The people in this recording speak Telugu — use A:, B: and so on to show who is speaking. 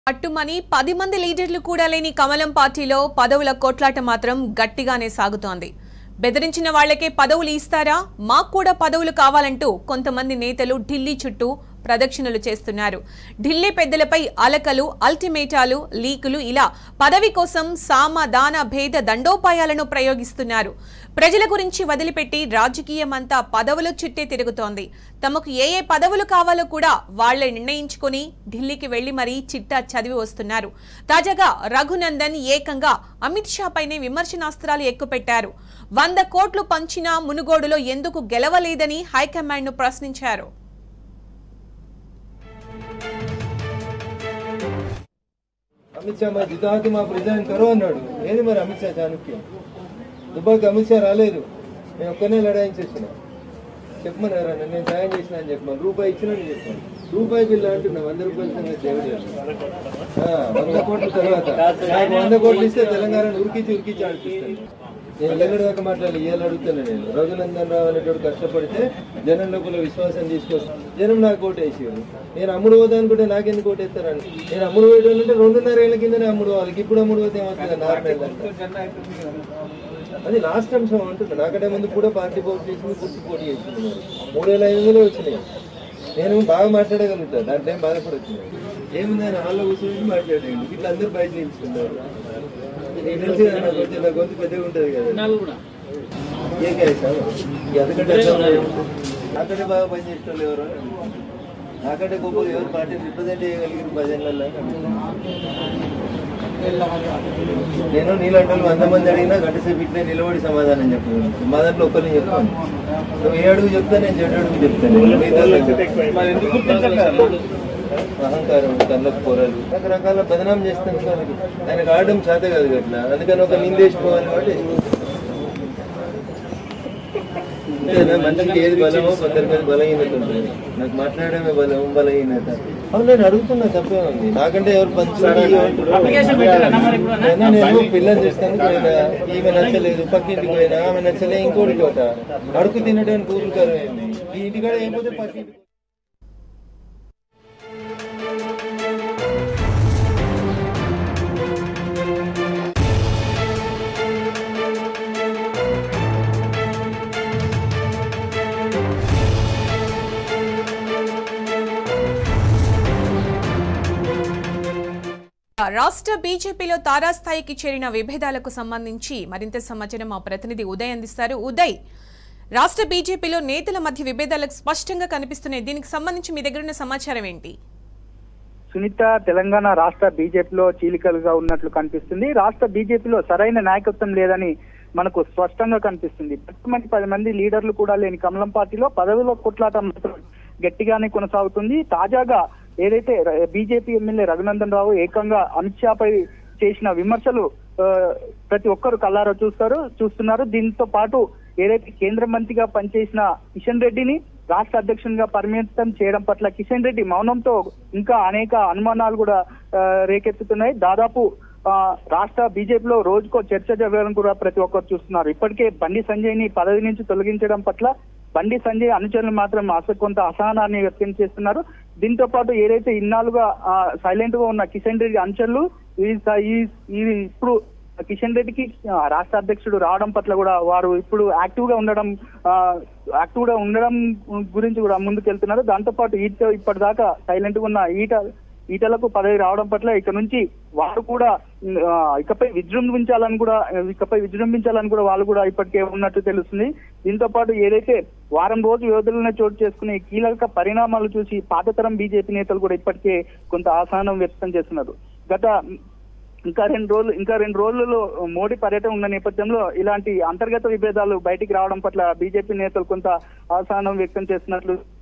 A: పట్టుమని పది మంది లీడర్లు కూడా లేని కమలం పార్టీలో పదవుల కొట్లాట మాత్రం గట్టిగానే సాగుతోంది బెదిరించిన వాళ్లకే పదవులు ఇస్తారా మాకు కూడా పదవులు కావాలంటూ కొంతమంది నేతలు ఢిల్లీ చుట్టూ ప్రదక్షిణలు చేస్తున్నారు ఢిల్లీ పెద్దలపై అలకలు అల్టిమేటాలు లీకులు ఇలా పదవి కోసం సామ దాన భేద దండోపాయాలను ప్రయోగిస్తున్నారు ప్రజల గురించి వదిలిపెట్టి రాజకీయమంతా పదవుల చుట్టే తిరుగుతోంది తమకు ఏ ఏ పదవులు కావాలో కూడా వాళ్లే నిర్ణయించుకొని ఢిల్లీకి వెళ్లి మరీ చిట్టా చదివి వస్తున్నారు తాజాగా రఘునందన్ ఏకంగా అమిత్ షా పైనే విమర్శనాస్త్రాలు ఎక్కుపెట్టారు వంద కోట్లు పంచిన మునుగోడులో ఎందుకు గెలవలేదని హైకమాండ్ ను ప్రశ్నించారు
B: అమిత్ షా మరి దుబాకి మాకు రిజైన్ కరో అన్నాడు ఏది మరి అమిత్ షా చాణక్యం దుబాకి అమిత్ షా రాలేదు నేను ఒక్కనే లడాయించేసిన చెప్పమని ఎవరన్నా నేను సాయం చేసిన అని చెప్పమని రూపాయి ఇచ్చిన చెప్పాను రూపాయి బిల్లు అంటున్నా వంద రూపాయల సంగతి దేవుడు ఆ, వంద కోట్ల తర్వాత నాకు వంద కోట్లు ఇస్తే తెలంగాణ ఉరికించి ఉరికించి అనిపిస్తాను నేను ఎల్లడి దాకా మాట్లాడాలి ఇవాళ అడుగుతాను నేను రఘునందన్ రావు అనేటోడు కష్టపడితే జనం లోపల విశ్వాసం తీసుకొస్తాను జనం నాకు ఓటు వేసేవారు నేను అమ్ముడు పోతా అనుకుంటే నాకెందుకు ఓటు వేస్తారని నేను అమ్ముడు పోయేటోళ్ళంటే రెండున్నర ఏళ్ళ కిందనే అమ్ముడు వాళ్ళకి ఇప్పుడు అమ్ముడు పోతే ఏమవుతుంది నార్మల్ అది లాస్ట్ అంశం అంటుంది నాకంటే ముందు కూడా పార్టీ పోటీ చేసింది గుర్తు పోటీ చేసింది మరి. మూడు వేల ఐదు వందలు వచ్చినాయి నేను బాగా మాట్లాడగలుగుతా దాంట్లో ఏం బాధపడొచ్చు ఏముంది ఆయన హాల్లో కూర్చొని మాట్లాడేయండి ఇట్లా అందరూ బయట నిలుచుకున్నారు నీకు తెలుసు కదా నా గొంతు నా గొంతు పెద్దగా ఉంటుంది కదా ఏ కేసు అందుకంటే నాకంటే బాగా పనిచేసేటోళ్ళు ఎవరు నాకంటే గొప్ప ఎవరు పార్టీని రిప్రజెంట్ చేయగలిగిన పదేళ్ళల్లో నేను నీలాంటి వాళ్ళు వంద మంది అడిగినా గంట సేపు ఇట్లే నిలబడి సమాధానం చెప్పాను మా దాంట్లో ఒక్కరిని చెప్తాను నువ్వు ఏ అడుగు చెప్తా నేను చెడు అడుగు చెప్తాను మిగతా అహంకారం కళ్ళకు పొరలు రకరకాల బదనాం చేస్తాను కానీ ఆయనకు ఆడడం చేత కాదు అట్లా అందుకని ఒక నిందేసిపోవాలి కాబట్టి అంతేనా? మనిషికి ఏది బలమో కొందరి మీద బలహీనత ఉంటుంది నాకు మాట్లాడమే బలం బలహీనత అవును నేను అడుగుతున్నా తప్పే ఉంది నాకంటే ఎవరు పంచుతారు నేను పిల్లలు చూస్తాను పోయినా ఈమె నచ్చలేదు పక్కింటికి పోయినా ఆమె నచ్చలేదు ఇంకోటి చోట అడుగు తినడానికి ఊరు కరువైంది ఈ ఇంటికాడ ఏమైపోతే పక్కింటి
A: రాష్ట్ర బీజేపీలో తారాస్థాయికి చేరిన విభేదాలకు సంబంధించి మరింత సమాచారం మా ప్రతినిధి ఉదయ్ అందిస్తారు ఉదయ్ రాష్ట్ర బీజేపీలో నేతల మధ్య విభేదాలకు స్పష్టంగా కనిపిస్తున్నాయి దీనికి సంబంధించి మీ దగ్గర ఉన్న సమాచారం ఏంటి
C: సునీత తెలంగాణ రాష్ట్ర బీజేపీలో చీలికలుగా ఉన్నట్లు కనిపిస్తుంది రాష్ట్ర బీజేపీలో సరైన నాయకత్వం లేదని మనకు స్పష్టంగా కనిపిస్తుంది పది పది మంది లీడర్లు కూడా లేని కమలం పార్టీలో పదవిలో కొట్లాట మాత్రం గట్టిగానే కొనసాగుతుంది తాజాగా ఏదైతే బీజేపీ ఎమ్మెల్యే రఘునందన్ రావు ఏకంగా అమిత్ షాపై చేసిన విమర్శలు ఆ, ప్రతి ఒక్కరు కల్లారా చూస్తారు చూస్తున్నారు దీంతో పాటు ఏదైతే కేంద్ర మంత్రిగా పనిచేసిన కిషన్ రెడ్డిని రాష్ట్ర అధ్యక్షునిగా పరిమితం చేయడం పట్ల కిషన్ రెడ్డి మౌనంతో ఇంకా అనేక అనుమానాలు కూడా ఆ, రేకెత్తుతున్నాయి దాదాపు ఆ, రాష్ట్ర బీజేపీలో రోజుకో చర్చ జరగడం కూడా ప్రతి ఒక్కరు చూస్తున్నారు ఇప్పటికే బండి సంజయ్ ని పదవి నుంచి తొలగించడం పట్ల బండి సంజయ్ అనుచరులు మాత్రం అసలు కొంత అసహనాన్ని వ్యక్తం చేస్తున్నారు దీంతో పాటు ఏదైతే ఇన్నాళ్ళుగా సైలెంట్ గా ఉన్న కిషన్ రెడ్డి అనుచరులు ఈ ఈ- ఈ ఇప్పుడు కిషన్ రెడ్డికి ఆ, రాష్ట్ర అధ్యక్షుడు రావడం పట్ల కూడా వారు ఇప్పుడు యాక్టివ్ గా ఉండడం యాక్టివ్ గా ఉండడం గురించి కూడా ముందుకెళ్తున్నారు దాంతో పాటు ఈట ఇప్పటిదాకా సైలెంట్ గా ఉన్న ఈట ఈటలకు పదవి రావడం పట్ల ఇక నుంచి వారు కూడా ఆ, ఇకపై విజృంభించాలని కూడా ఇకపై విజృంభించాలని కూడా వాళ్ళు కూడా ఇప్పటికే ఉన్నట్టు తెలుస్తుంది దీంతో పాటు ఏదైతే వారం రోజు వ్యవధిలోనే చోటు చేసుకునే ఈ కీలక పరిణామాలు చూసి పాతతరం బీజేపీ నేతలు కూడా ఇప్పటికే కొంత అసహనం వ్యక్తం చేస్తున్నారు గత ఇంకా రెండు రోజులు ఇంకా రెండు రోజులలో మోడీ పర్యటన ఉన్న నేపథ్యంలో ఇలాంటి అంతర్గత విభేదాలు బయటికి రావడం పట్ల బీజేపీ నేతలు కొంత అసహనం వ్యక్తం చేస్తున్నట్లు